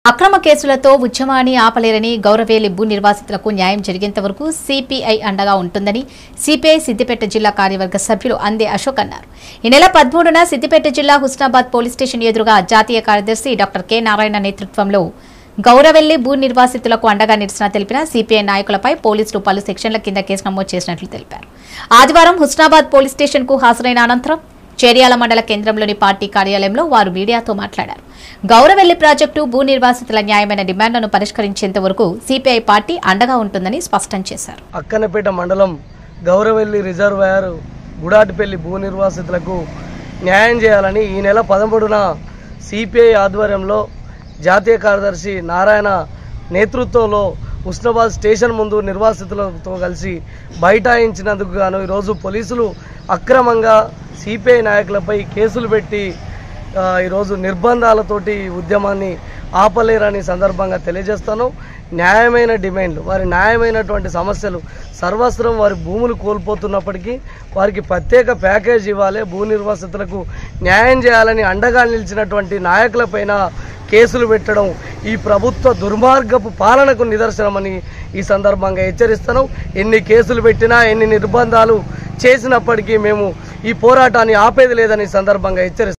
అక్రమ కేసులతో ఉద్యమాన్ని ఆపలేరని గౌరవేలి భూ నిర్వాసితులకు న్యాయం జరిగేంత వరకు సిపిఐ అండగా ఉంటుందని సిపిఐ సిద్దిపేట జిల్లా కార్యవర్గ సభ్యులు అందే అశోక్ అన్నారు ఈ నెల పదమూడున సిద్దిపేట జిల్లా హుస్నాబాద్ పోలీస్ స్టేషన్ ఎదురుగా జాతీయ కార్యదర్శి డాక్టర్ కె నారాయణ నేతృత్వంలో గౌరవెల్లి భూ నిర్వాసితులకు అండగా నిరసన తెలిపిన సిపిఐ నాయకులపై పోలీసులు పలు సెక్షన్ల కింద కేసు నమోదు చేసినట్లు తెలిపారు ఆదివారం హుస్నాబాద్ పోలీస్ స్టేషన్ కు హాజరైన అనంతరం చేర్యాల మండల కేంద్రంలోని పార్టీ కార్యాలయంలో వారు మీడియాతో మాట్లాడారు గౌరవెల్లి ప్రాజెక్టు భూ నిర్వాసితుల న్యాయమైన డిమాండ్లను పరిష్కరించేంత వరకు సిపిఐ పార్టీ అండగా ఉంటుందని స్పష్టం చేశారు అక్కన్నపేట మండలం గౌరవెల్లి రిజర్వాయర్ గుడాటిపల్లి భూ నిర్వాసితులకు న్యాయం చేయాలని ఈ నెల పదమూడున సిపిఐ ఆధ్వర్యంలో జాతీయ కార్యదర్శి నారాయణ నేతృత్వంలో ఉస్నాబాద్ స్టేషన్ ముందు నిర్వాసితులతో కలిసి బైఠాయించినందుకు గాను ఈరోజు పోలీసులు అక్రమంగా సిపిఐ నాయకులపై కేసులు పెట్టి ఆ, ఈరోజు నిర్బంధాలతోటి ఈ ఉద్యమాన్ని ఆపలేరని సందర్భంగా తెలియజేస్తాను న్యాయమైన డిమాండ్లు వారి న్యాయమైనటువంటి సమస్యలు సర్వస్వం వారి భూములు కోల్పోతున్నప్పటికీ వారికి ప్రత్యేక ప్యాకేజ్ ఇవ్వాలి భూ నిర్వాసితులకు న్యాయం చేయాలని అండగా నిలిచినటువంటి నాయకులపైన కేసులు పెట్టడం ఈ ప్రభుత్వ దుర్మార్గపు పాలనకు నిదర్శనమని ఈ సందర్భంగా హెచ్చరిస్తాను ఎన్ని కేసులు పెట్టినా ఎన్ని నిర్బంధాలు చేసినప్పటికీ మేము ఈ పోరాటాన్ని ఆపేది లేదని ఈ సందర్భంగా హెచ్చరిస్తాను